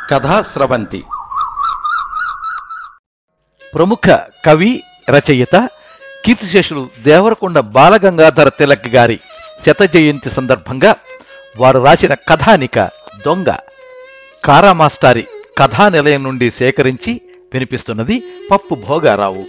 కథా స్రవంతి ప్రముఖ కవి రచయిత కీర్తిశేషులు దేవరకొండ బాలగంగాధర తిలక్ గారి శత జయంతి సందర్భంగా వారు రాసిన కథానిక దొంగ కారా మాస్టారి కథా నిలయం నుండి సేకరించి వినిపిస్తున్నది పప్పు భోగారావు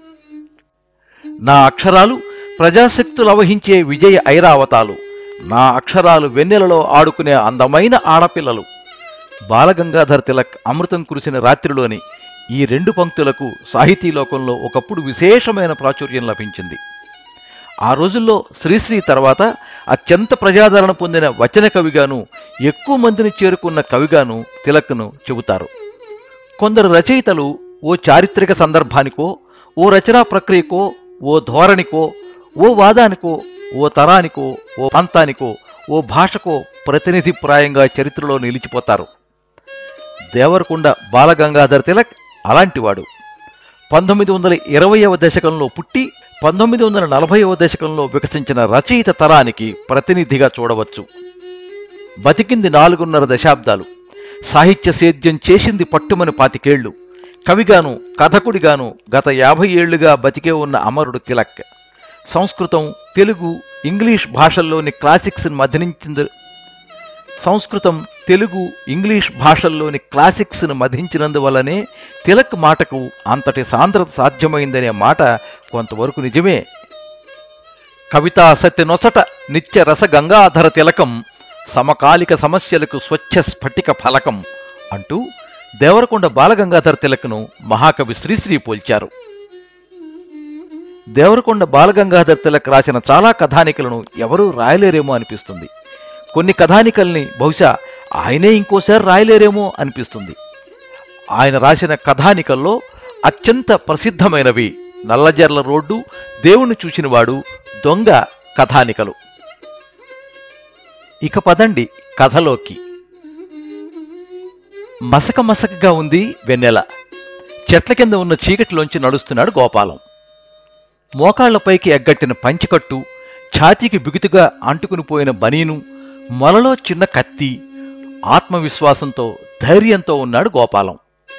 నా అక్షరాలు ప్రజాశక్తులు అవహించే విజయ ఐరావతాలు నా అక్షరాలు వెన్నెలలో ఆడుకునే అందమైన ఆడపిల్లలు బాలగంగాధర్ తిలక్ అమృతం కురిసిన రాత్రిలోని ఈ రెండు పంక్తులకు సాహితీ లోకంలో ఒకప్పుడు విశేషమైన ప్రాచుర్యం లభించింది ఆ రోజుల్లో శ్రీశ్రీ తర్వాత అత్యంత ప్రజాదరణ పొందిన వచన కవిగాను ఎక్కువ మందిని చేరుకున్న కవిగాను తిలక్ను చెబుతారు కొందరు రచయితలు ఓ చారిత్రక సందర్భానికో ఓ రచనా ప్రక్రియకో ఓ ధోరణికో ఓ వాదానికో ఓ తరానికో ఓ ప్రాంతానికో ఓ భాషకో ప్రతినిధిప్రాయంగా చరిత్రలో నిలిచిపోతారు దేవరకొండ బాలగంగాధర్ తిలక్ అలాంటివాడు పంతొమ్మిది వందల ఇరవయవ దశకంలో పుట్టి పంతొమ్మిది వందల నలభైవ దశకంలో వికసించిన రచయిత తరానికి ప్రతినిధిగా చూడవచ్చు బతికింది నాలుగున్నర దశాబ్దాలు సాహిత్య సేద్యం చేసింది పట్టుమని పాతికేళ్లు కవిగాను కథకుడిగాను గత యాభై ఏళ్లుగా బతికే ఉన్న అమరుడు తిలక్ సంస్కృతం తెలుగు ఇంగ్లీష్ భాషల్లోని క్లాసిక్స్ని మధించింది సంస్కృతం తెలుగు ఇంగ్లీష్ భాషల్లోని క్లాసిక్స్ను మధించినందువల్లనే తిలక్ మాటకు అంతటి సాంద్రత సాధ్యమైందనే మాట కొంతవరకు నిజమే కవితా సత్య నొసట నిత్య రస గంగాధర తిలకం సమకాలిక సమస్యలకు స్వచ్ఛ స్ఫటిక ఫలకం అంటూ దేవరకొండ బాలగంగాధర తిలక్ను మహాకవి శ్రీశ్రీ పోల్చారు దేవరకొండ బాలగంగాధర్ తిలక్ రాసిన చాలా కథానికలను ఎవరూ రాయలేరేమో అనిపిస్తుంది కొన్ని కథానికల్ని బహుశా ఆయనే ఇంకోసారి రాయలేరేమో అనిపిస్తుంది ఆయన రాసిన కథానికల్లో అత్యంత ప్రసిద్ధమైనవి నల్లజర్ల రోడ్డు దేవుణ్ణి చూసినవాడు దొంగ కథానికలు ఇక పదండి కథలోకి మసక మసకగా ఉంది వెన్నెల చెట్ల కింద ఉన్న చీకటిలోంచి నడుస్తున్నాడు గోపాలం మోకాళ్లపైకి ఎగ్గట్టిన పంచికట్టు ఛాతీకి బిగుతుగా అంటుకుని పోయిన బనీను మొలలో చిన్న కత్తి ఆత్మవిశ్వాసంతో ధైర్యంతో ఉన్నాడు గోపాలం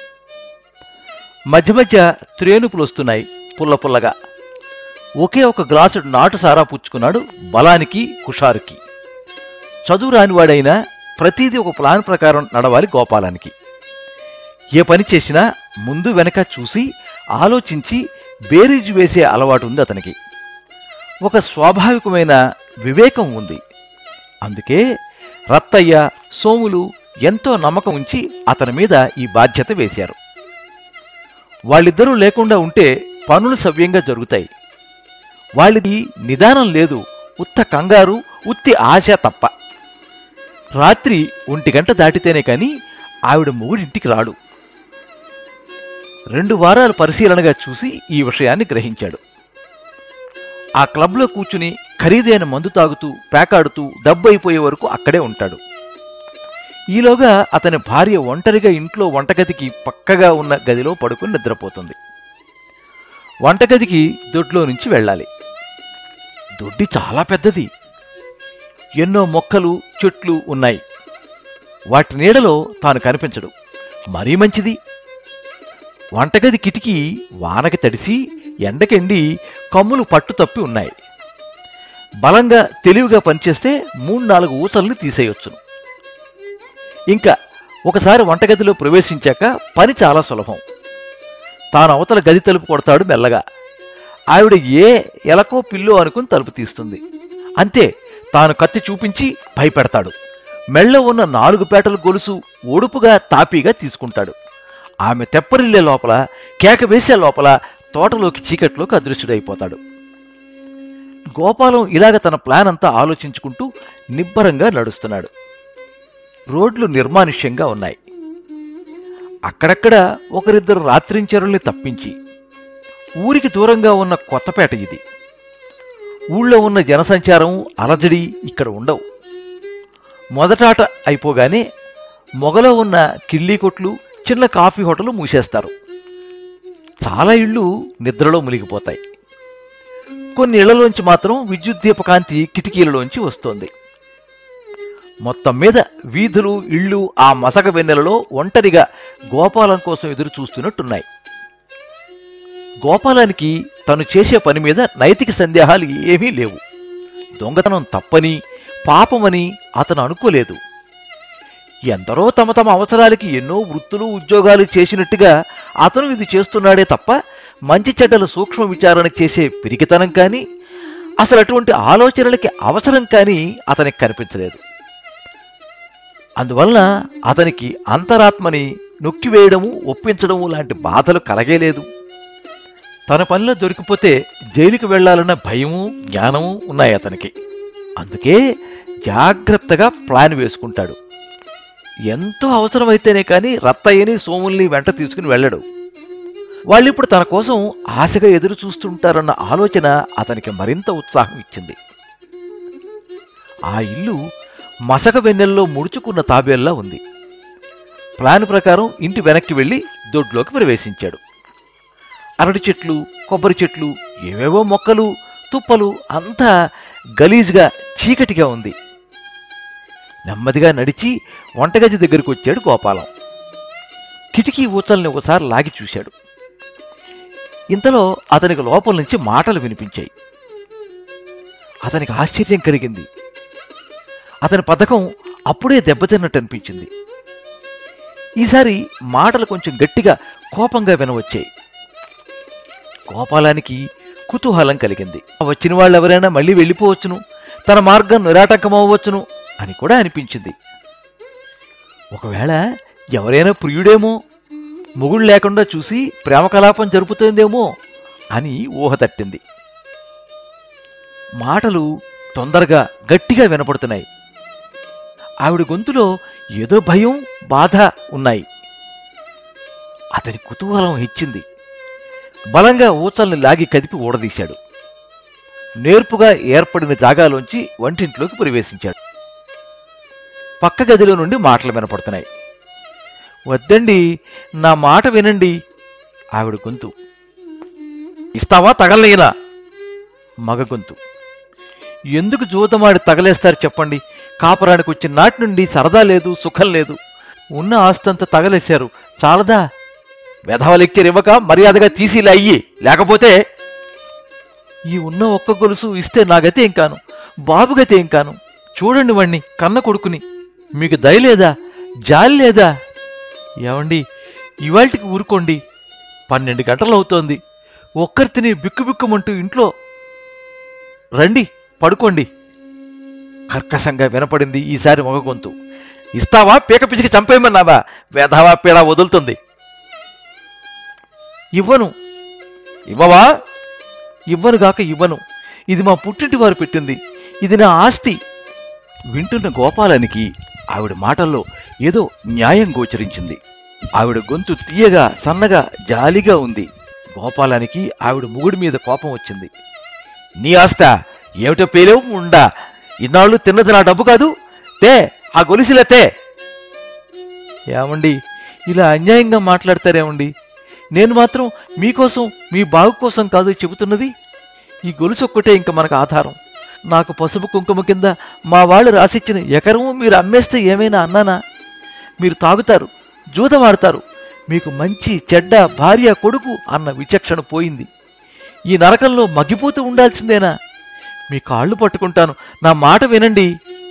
మధ్య మధ్య త్రేనుపులు వస్తున్నాయి పుల్ల పుల్లగా ఒకే ఒక గ్లాసుడు నాటు సారా పుచ్చుకున్నాడు బలానికి హుషారుకి చదువు రానివాడైనా ప్రతిదీ ఒక ప్లాన్ ప్రకారం నడవాలి గోపాలానికి ఏ పని చేసినా ముందు వెనక చూసి ఆలోచించి బేరీజు వేసే అలవాటు ఉంది అతనికి ఒక స్వాభావికమైన వివేకం ఉంది అందుకే రత్తయ్య సోములు ఎంతో నమ్మకం ఉంచి అతని మీద ఈ బాధ్యత వేశారు వాళ్ళిద్దరూ లేకుండా ఉంటే పనులు సవ్యంగా జరుగుతాయి వాళ్ళది నిదానం లేదు ఉత్త కంగారు ఉత్తి ఆశ తప్ప రాత్రి ఒంటి గంట దాటితేనే కాని ఆవిడ మొగుడింటికి రాడు రెండు వారాలు పరిశీలనగా చూసి ఈ విషయాన్ని గ్రహించాడు ఆ క్లబ్లో కూర్చుని ఖరీదైన మందు తాగుతూ పేకాడుతూ డబ్బు అయిపోయే వరకు అక్కడే ఉంటాడు ఈలోగా అతని భార్య ఒంటరిగా ఇంట్లో వంటగదికి పక్కగా ఉన్న గదిలో పడుకుని నిద్రపోతుంది వంటగదికి దొడ్లో నుంచి వెళ్ళాలి దొడ్డి చాలా పెద్దది ఎన్నో మొక్కలు చెట్లు ఉన్నాయి వాటి నీడలో తాను కనిపించడు మరీ మంచిది వంటగది కిటికీ వానకి తడిసి ఎండకెండి కమ్ములు పట్టు తప్పి ఉన్నాయి బలంగా తెలివిగా పనిచేస్తే మూడు నాలుగు ఊసల్ని తీసేయొచ్చును ఇంకా ఒకసారి వంటగదిలో ప్రవేశించాక పని చాలా సులభం తాను అవతల గది తలుపు కొడతాడు మెల్లగా ఆవిడ ఏ ఎలకో పిల్లో అనుకుని తలుపు తీస్తుంది అంతే తాను కత్తి చూపించి భయపెడతాడు మెళ్ళ ఉన్న నాలుగు పేటల గొలుసు ఒడుపుగా తాపీగా తీసుకుంటాడు ఆమె తెప్పరిల్లే లోపల కేక వేసే లోపల తోటలోకి చీకట్లోకి అదృశ్యుడైపోతాడు గోపాలం ఇలాగ తన ప్లాన్ అంతా ఆలోచించుకుంటూ నిబ్బరంగా నడుస్తున్నాడు రోడ్లు నిర్మానుష్యంగా ఉన్నాయి అక్కడక్కడ ఒకరిద్దరు రాత్రించరుల్ని తప్పించి ఊరికి దూరంగా ఉన్న కొత్తపేట ఇది ఊళ్ళో ఉన్న జనసంచారం అలజడి ఇక్కడ ఉండవు మొదటాట అయిపోగానే మొగలో ఉన్న కిళ్ళీ కొట్లు చిన్న కాఫీ హోటల్ మూసేస్తారు చాలా ఇళ్ళు నిద్రలో మునిగిపోతాయి కొన్ని ఇళ్లలోంచి మాత్రం విద్యుత్ దీపకాంతి కిటికీలలోంచి వస్తోంది మొత్తం మీద వీధులు ఇళ్ళు ఆ మసక వెన్నెలలో ఒంటరిగా గోపాలం కోసం ఎదురు చూస్తున్నట్టున్నాయి గోపాలానికి తను చేసే పని మీద నైతిక సందేహాలు ఏమీ లేవు దొంగతనం తప్పని పాపమని అతను అనుకోలేదు ఎందరో తమ తమ అవసరాలకి ఎన్నో వృత్తులు ఉద్యోగాలు చేసినట్టుగా అతను ఇది చేస్తున్నాడే తప్ప మంచి చెడ్డల సూక్ష్మ విచారణ చేసే పిరికితనం కానీ అసలు అటువంటి ఆలోచనలకి అవసరం కానీ అతనికి కనిపించలేదు అందువలన అతనికి అంతరాత్మని నొక్కివేయడము ఒప్పించడము లాంటి బాధలు కలగేలేదు తన పనిలో దొరికిపోతే జైలుకి వెళ్లాలన్న భయము జ్ఞానము ఉన్నాయి అతనికి అందుకే జాగ్రత్తగా ప్లాన్ వేసుకుంటాడు ఎంతో అవసరమైతేనే కానీ రత్తయ్యని సోముల్ని వెంట తీసుకుని వెళ్ళడు వాళ్ళిప్పుడు తన కోసం ఆశగా ఎదురు చూస్తుంటారన్న ఆలోచన అతనికి మరింత ఉత్సాహం ఇచ్చింది ఆ ఇల్లు మసక వెన్నెల్లో ముడుచుకున్న తాబేల్లా ఉంది ప్లాన్ ప్రకారం ఇంటి వెనక్కి వెళ్లి దొడ్లోకి ప్రవేశించాడు అరటి చెట్లు కొబ్బరి చెట్లు ఏవేవో మొక్కలు తుప్పలు అంతా గలీజ్గా చీకటిగా ఉంది నెమ్మదిగా నడిచి వంటగది దగ్గరికి వచ్చాడు గోపాలం కిటికీ ఊచల్ని ఒకసారి లాగి చూశాడు ఇంతలో అతనికి లోపల నుంచి మాటలు వినిపించాయి అతనికి ఆశ్చర్యం కలిగింది అతని పథకం అప్పుడే దెబ్బతిన్నట్టు అనిపించింది ఈసారి మాటలు కొంచెం గట్టిగా కోపంగా వినవచ్చాయి గోపాలానికి కుతూహలం కలిగింది వచ్చిన వాళ్ళు ఎవరైనా మళ్ళీ వెళ్ళిపోవచ్చును తన మార్గం నిరాటంకమవ్వచ్చును అని కూడా అనిపించింది ఒకవేళ ఎవరైనా ప్రియుడేమో మొగుడు లేకుండా చూసి ప్రేమ కలాపం జరుపుతోందేమో అని ఊహ తట్టింది మాటలు తొందరగా గట్టిగా వినపడుతున్నాయి ఆవిడ గొంతులో ఏదో భయం బాధ ఉన్నాయి అతని కుతూహలం హెచ్చింది బలంగా ఊచల్ని లాగి కదిపి ఊడదీశాడు నేర్పుగా ఏర్పడిన జాగాలోంచి వంటింట్లోకి ప్రవేశించాడు పక్క గదిలో నుండి మాటలు వినపడుతున్నాయి వద్దండి నా మాట వినండి ఆవిడ గొంతు ఇస్తావా తగలయ్యనా మగ గొంతు ఎందుకు జూతమాడి తగలేస్తారు చెప్పండి కాపురానికి వచ్చిన నాటి నుండి సరదా లేదు సుఖం లేదు ఉన్న ఆస్తంతా తగలేశారు చాలదా వెధవ లెక్చర్ ఇవ్వక మర్యాదగా తీసి ఇలా అయ్యి లేకపోతే ఈ ఉన్న ఒక్క గొలుసు ఇస్తే నా గతి ఏం కాను బాబు గతి ఏం కాను చూడండి వాణ్ణి కన్న కొడుకుని మీకు దయ లేదా జాలి లేదా ఏమండి ఇవాళకి ఊరుకోండి పన్నెండు గంటలు అవుతోంది ఒక్కరి తిని బిక్కుబిక్కుమంటూ ఇంట్లో రండి పడుకోండి కర్కశంగా వినపడింది ఈసారి మగ గొంతు ఇస్తావా పీక పిసికి చంపేయమన్నావా వేధవా పీడ వదులుతుంది ఇవ్వను ఇవ్వవా ఇవ్వను గాక ఇవ్వను ఇది మా పుట్టింటి వారు పెట్టింది ఇది నా ఆస్తి వింటున్న గోపాలానికి ఆవిడ మాటల్లో ఏదో న్యాయం గోచరించింది ఆవిడ గొంతు తీయగా సన్నగా జాలిగా ఉంది గోపాలానికి ఆవిడ ముగుడి మీద కోపం వచ్చింది నీ ఆస్త ఏమిటో పేలేవు ఉండా ఇన్నాళ్ళు తిన్నది నా డబ్బు కాదు తే ఆ గొలుసులే తే ఏమండి ఇలా అన్యాయంగా మాట్లాడతారేమండి నేను మాత్రం మీకోసం మీ బాగు కోసం కాదు చెబుతున్నది ఈ గొలుసు ఒక్కటే ఇంక మనకు ఆధారం నాకు పసుపు కుంకుమ కింద మా వాళ్ళు రాసిచ్చిన ఎకరము మీరు అమ్మేస్తే ఏమైనా అన్నానా మీరు తాగుతారు జూదమాడతారు మీకు మంచి చెడ్డ భార్య కొడుకు అన్న విచక్షణ పోయింది ఈ నరకంలో మగ్గిపోతూ ఉండాల్సిందేనా మీ కాళ్ళు పట్టుకుంటాను నా మాట వినండి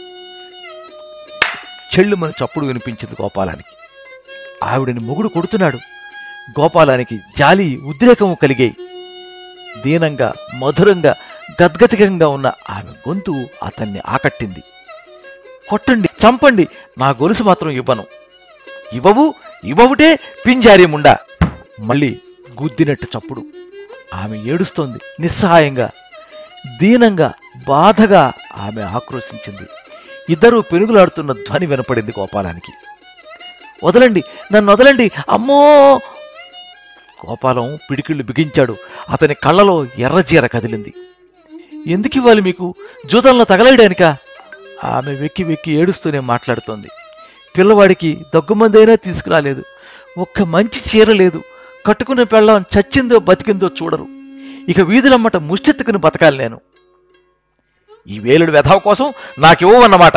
చెళ్ళు మన చప్పుడు వినిపించింది గోపాలానికి ఆవిడని మొగుడు కొడుతున్నాడు గోపాలానికి జాలి ఉద్రేకము కలిగాయి దీనంగా మధురంగా గద్గతికంగా ఉన్న ఆమె గొంతు అతన్ని ఆకట్టింది కొట్టండి చంపండి నా గొలుసు మాత్రం ఇవ్వను ఇవ్వవు ఇవ్వవుటే పింజార్యముండా మళ్ళీ గుద్దినట్టు చప్పుడు ఆమె ఏడుస్తోంది నిస్సహాయంగా దీనంగా బాధగా ఆమె ఆక్రోశించింది ఇద్దరూ పెనుగులాడుతున్న ధ్వని వినపడింది గోపాలానికి వదలండి నన్ను వదలండి అమ్మో గోపాలం పిడికిళ్ళు బిగించాడు అతని కళ్ళలో ఎర్రజీర కదిలింది ఎందుకు ఇవ్వాలి మీకు జూతంలో తగలేయడానికా ఆమె వెక్కి వెక్కి ఏడుస్తూనే మాట్లాడుతోంది పిల్లవాడికి దగ్గుమందైనా తీసుకురాలేదు ఒక్క మంచి చీర లేదు కట్టుకున్న పెళ్ళం చచ్చిందో బతికిందో చూడరు ఇక వీధులమ్మట ముష్టెత్తుకుని బతకాలి నేను ఈ వేలుడు వెధవ కోసం నాకివ్వన్నమాట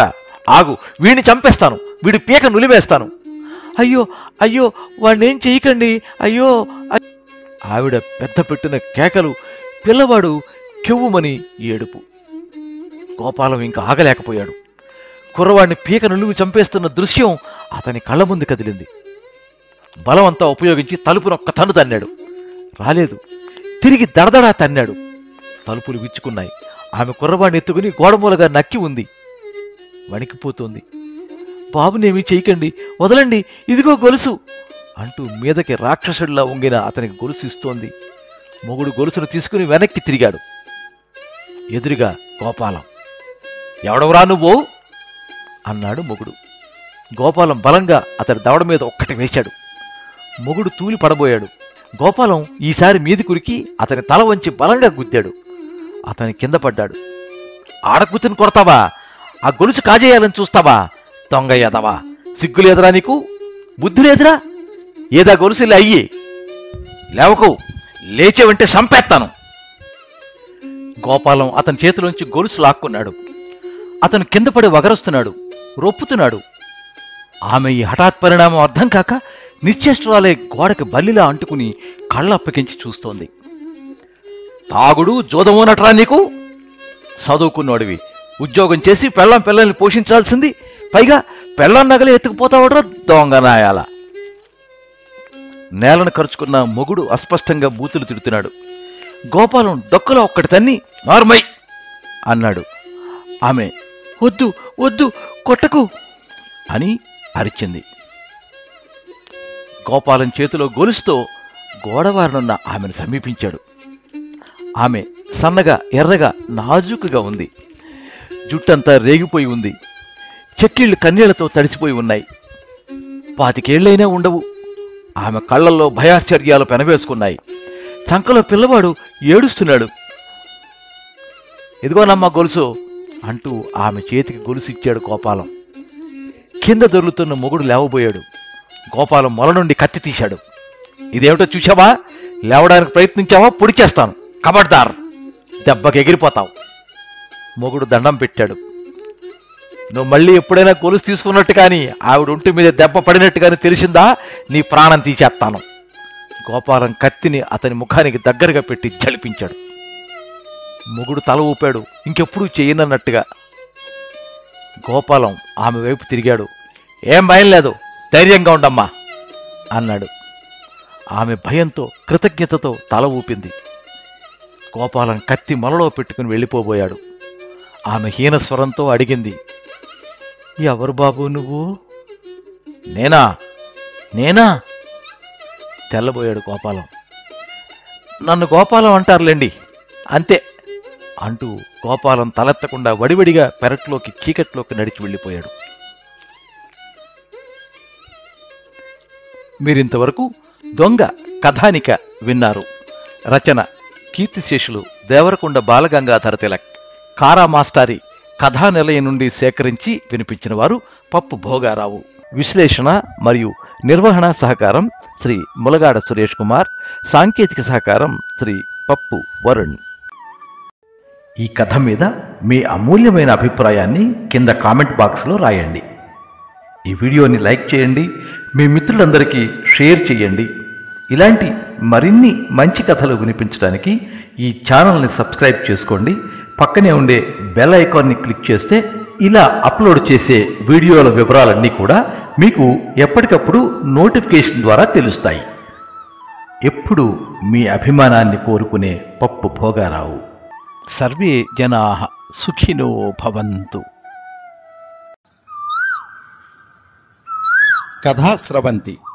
ఆగు వీడిని చంపేస్తాను వీడి పీక నులివేస్తాను అయ్యో అయ్యో వాడినేం చెయ్యకండి అయ్యో అ- ఆవిడ పెద్ద పెట్టిన కేకలు పిల్లవాడు కెవ్వుమని ఏడుపు గోపాలం ఇంకా ఆగలేకపోయాడు కుర్రవాడిని పీక నులివి చంపేస్తున్న దృశ్యం అతని కళ్ళ ముందు కదిలింది బలమంతా ఉపయోగించి తలుపునొక్క తన్ను తన్నాడు రాలేదు తిరిగి దడదడా తన్నాడు తలుపులు విచ్చుకున్నాయి ఆమె కుర్రవాడిని ఎత్తుకుని గోడమూలగా నక్కి ఉంది వణికిపోతోంది బాబునేమీ చేయకండి వదలండి ఇదిగో గొలుసు అంటూ మీదకి రాక్షసుడిలా ఉంగిన అతనికి గొలుసు ఇస్తోంది మొగుడు గొలుసును తీసుకుని వెనక్కి తిరిగాడు ఎదురుగా గోపాలం ఎవడవరా నువ్వు అన్నాడు మొగుడు గోపాలం బలంగా అతని దవడ మీద ఒక్కటి వేశాడు మొగుడు తూలి పడబోయాడు గోపాలం ఈసారి మీది కురికి అతని తల వంచి బలంగా గుద్దాడు అతని కింద పడ్డాడు ఆడ కూర్చుని కొడతావా ఆ గొలుసు కాజేయాలని చూస్తావా దొంగ ఎదవా సిగ్గు లేదురా నీకు బుద్ధి లేదురా ఏదా గొలుసు ఇలా అయ్యి లేవకు లేచేవంటే సంపేస్తాను గోపాలం అతని చేతిలోంచి గొలుసు లాక్కున్నాడు అతను కింద పడి వగరుస్తున్నాడు రొప్పుతున్నాడు ఆమె ఈ హఠాత్ పరిణామం అర్థం కాక నిశ్చేష్టురాలే గోడకి బల్లిలా అంటుకుని కళ్ళప్పగించి చూస్తోంది తాగుడు జోదమో నటరా నీకు చదువుకున్నోడివి ఉద్యోగం చేసి పెళ్ళం పిల్లల్ని పోషించాల్సింది పైగా పెళ్ళం నగలు ఎత్తుకుపోతావడరా దొంగనాయాల నేలను ఖర్చుకున్న మొగుడు అస్పష్టంగా బూతులు తిడుతున్నాడు గోపాలం డొక్కలో ఒక్కటి తన్ని నార్మై అన్నాడు ఆమె వద్దు వద్దు కొట్టకు అని అరిచింది గోపాలం చేతిలో గొలుసుతో గోడవారనున్న ఆమెను సమీపించాడు ఆమె సన్నగా ఎర్రగా నాజూకుగా ఉంది జుట్టంతా రేగిపోయి ఉంది చెక్కిళ్ళు కన్నీళ్లతో తడిసిపోయి ఉన్నాయి పాతికేళ్లైనా ఉండవు ఆమె కళ్ళల్లో భయాశ్చర్యాలు పెనవేసుకున్నాయి చంకలో పిల్లవాడు ఏడుస్తున్నాడు ఇదిగోనమ్మా గొలుసు అంటూ ఆమె చేతికి గొలుసు ఇచ్చాడు గోపాలం కింద దొర్లుతున్న మొగుడు లేవబోయాడు గోపాలం మొల నుండి కత్తి తీశాడు ఇదేమిటో చూసావా లేవడానికి ప్రయత్నించావా పొడి చేస్తాను కబడ్దార్ దెబ్బకి ఎగిరిపోతావు మొగుడు దండం పెట్టాడు నువ్వు మళ్ళీ ఎప్పుడైనా గొలుసు తీసుకున్నట్టు కానీ ఆవిడ ఒంటి మీద దెబ్బ పడినట్టు కానీ తెలిసిందా నీ ప్రాణం తీసేస్తాను గోపాలం కత్తిని అతని ముఖానికి దగ్గరగా పెట్టి జలిపించాడు మొగుడు తల ఊపాడు ఇంకెప్పుడూ చేయనన్నట్టుగా గోపాలం ఆమె వైపు తిరిగాడు ఏం భయం లేదు ధైర్యంగా ఉండమ్మా అన్నాడు ఆమె భయంతో కృతజ్ఞతతో తల ఊపింది గోపాలం కత్తి మొలలో పెట్టుకుని వెళ్ళిపోబోయాడు ఆమె హీనస్వరంతో అడిగింది ఎవరు బాబు నువ్వు నేనా నేనా తెల్లబోయాడు గోపాలం నన్ను గోపాలం అంటారులేండి అంతే అంటూ గోపాలం తలెత్తకుండా వడివడిగా పెరట్లోకి చీకట్లోకి నడిచి వెళ్ళిపోయాడు మీరింతవరకు దొంగ కథానిక విన్నారు రచన కీర్తిశేషులు దేవరకొండ బాలగంగాధర తిలక్ కారా మాస్టారి కథా నిలయం నుండి సేకరించి వినిపించిన వారు పప్పు భోగారావు విశ్లేషణ మరియు నిర్వహణ సహకారం శ్రీ ములగాడ సురేష్ కుమార్ సాంకేతిక సహకారం శ్రీ పప్పు వరుణ్ ఈ కథ మీద మీ అమూల్యమైన అభిప్రాయాన్ని కింద కామెంట్ బాక్స్లో రాయండి ఈ వీడియోని లైక్ చేయండి మీ మిత్రులందరికీ షేర్ చేయండి ఇలాంటి మరిన్ని మంచి కథలు వినిపించడానికి ఈ ఛానల్ని సబ్స్క్రైబ్ చేసుకోండి పక్కనే ఉండే బెల్ ఐకాన్ని క్లిక్ చేస్తే ఇలా అప్లోడ్ చేసే వీడియోల వివరాలన్నీ కూడా మీకు ఎప్పటికప్పుడు నోటిఫికేషన్ ద్వారా తెలుస్తాయి ఎప్పుడు మీ అభిమానాన్ని కోరుకునే పప్పు భోగారావు సర్వే జనా సుఖినో భవంతు కథా స్రవంతి